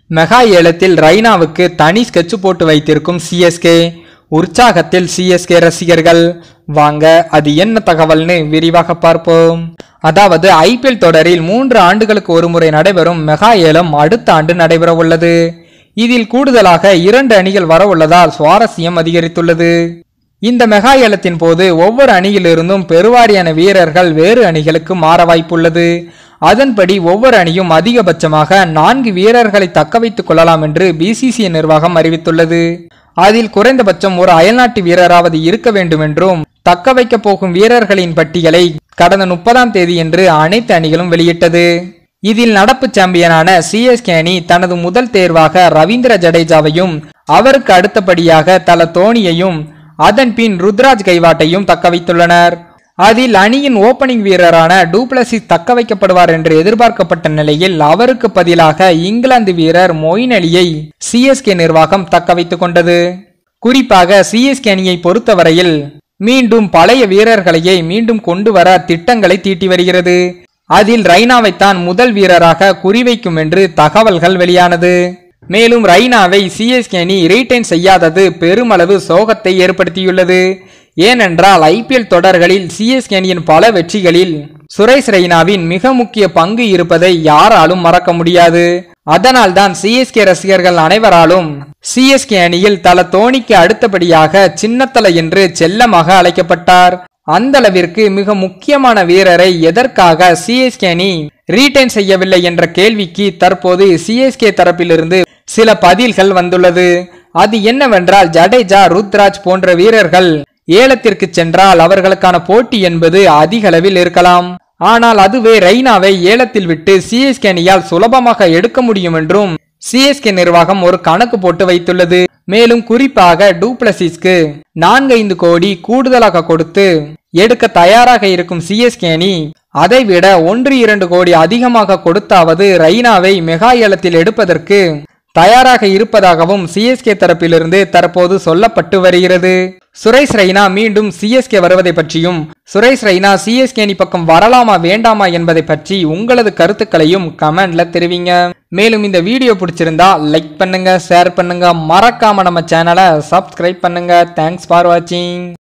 mega ஏலத்தில் ரெய்னாவுக்கு தனி sketch போட்டு வைத்திருக்கும் சிஎஸ்கே உற்சாகத்தில் சிஎஸ்கே ரசிகர்கள் வாங்க அது என்ன தகவல்னு விரிவாக பார்ப்போம் அதாவது ஐபிஎல் தொடரில் மூன்று ஆண்டுகளுக்கு ஒருமுறை நடைபெறும் மெகா ஏலம் அடுத்த ஆண்டு நடைபெற உள்ளது இதில் கூடுதலாக இரண்டு அணிகள் வர உள்ளதால் சுவாரஸ்யம் அதிகரித்துள்ளது இந்த மெகா ஏலத்தின் போது ஒவ்வொரு அணியிலிருந்தும் பெருவாரியான வீரர்கள் வேறு அணிகளுக்கு மாற வாய்ப்புள்ளது அதன்படி ஒவ்வொரு அணியும் அதிகபட்சமாக நான்கு வீரர்களை தக்க வைத்துக் கொள்ளலாம் என்று பிசிசிஐ நிர்வாகம் அறிவித்துள்ளது அதில் குறைந்தபட்சம் ஒரு அயல்நாட்டு வீரராவது இருக்க வேண்டும் என்றும் தக்க வைக்கப் போகும் வீரர்களின் பட்டியலை கடந்த முப்பதாம் தேதி என்று அனைத்து அணிகளும் வெளியிட்டது இதில் நடப்பு சாம்பியனான சிஎஸ்கே அணி தனது முதல் தேர்வாக ரவீந்திர ஜடேஜாவையும் அவருக்கு அடுத்தபடியாக தல தோனியையும் அதன் பின் ருத்ராஜ் கைவாட்டையும் தக்க வைத்துள்ளனர் அதில் அணியின் ஓபனிங் வீரரான டூப்ளசிஸ் தக்க வைக்கப்படுவார் என்று எதிர்பார்க்கப்பட்ட நிலையில் அவருக்கு பதிலாக இங்கிலாந்து வீரர் மொயின் அலியை சிஎஸ்கே நிர்வாகம் தக்க வைத்துக் கொண்டது குறிப்பாக சிஎஸ்கே அணியை பொறுத்தவரையில் மீண்டும் பழைய வீரர்களையே மீண்டும் கொண்டு வர திட்டங்களை தீட்டி வருகிறது அதில் ரெய்னாவைத்தான் முதல் வீரராக குறிவைக்கும் என்று தகவல்கள் வெளியானது மேலும் ரெய்னாவை சிஎஸ்கே அணி ரீட்டைன் செய்யாதது பெருமளவு சோகத்தை ஏற்படுத்தியுள்ளது ஏனென்றால் ஐபிஎல் தொடர்களில் சிஎஸ்கே அணியின் பல வெற்றிகளில் சுரேஷ் ரெய்னாவின் மிக முக்கிய பங்கு இருப்பதை யாராலும் மறக்க முடியாது அதனால்தான் சிஎஸ்கே ரசிகர்கள் அனைவராலும் சிஎஸ்கே அணியில் தல தோனிக்கு அடுத்தபடியாக சின்னத்தல என்று செல்லமாக அழைக்கப்பட்டார் அந்த அளவிற்கு மிக முக்கியமான வீரரை எதற்காக சிஎஸ்கே அணி ரீட்டைன் செய்யவில்லை என்ற கேள்விக்கு தற்போது சிஎஸ்கே தரப்பிலிருந்து சில பதில்கள் வந்துள்ளது அது என்னவென்றால் ஜடேஜா ருத்ராஜ் போன்ற வீரர்கள் ஏலத்திற்கு சென்றால் அவர்களுக்கான போட்டி என்பது அதிக அளவில் இருக்கலாம் ஆனால் அதுவே ரெய்னாவை ஏலத்தில் விட்டு சிஎஸ்கே அணியால் சுலபமாக எடுக்க முடியும் என்றும் சிஎஸ்கே நிர்வாகம் ஒரு கணக்கு போட்டு வைத்துள்ளது மேலும் குறிப்பாக டூப்ளசிஸ்க்கு நான்கைந்து கோடி கூடுதலாக கொடுத்து எடுக்க தயாராக இருக்கும் சிஎஸ்கே அணி அதைவிட ஒன்று இரண்டு கோடி அதிகமாக கொடுத்தாவது ரெய்னாவை மெகா ஏலத்தில் எடுப்பதற்கு தயாராக இருப்பதாகவும் சிஎஸ்கே தரப்பிலிருந்து தற்போது சொல்லப்பட்டு வருகிறது சுரேஷ் ரெய்னா மீண்டும் சிஎஸ்கே வருவதை பற்றியும் சுரேஷ் ரெய்னா சிஎஸ்கே அணி பக்கம் வரலாமா வேண்டாமா என்பதை பற்றி உங்களது கருத்துக்களையும் கமெண்ட்ல தெரிவிங்க மேலும் இந்த வீடியோ பிடிச்சிருந்தா லைக் பண்ணுங்க ஷேர் பண்ணுங்க மறக்காம நம்ம சேனலை சப்ஸ்கிரைப் பண்ணுங்க தேங்க்ஸ் ஃபார் வாட்சிங்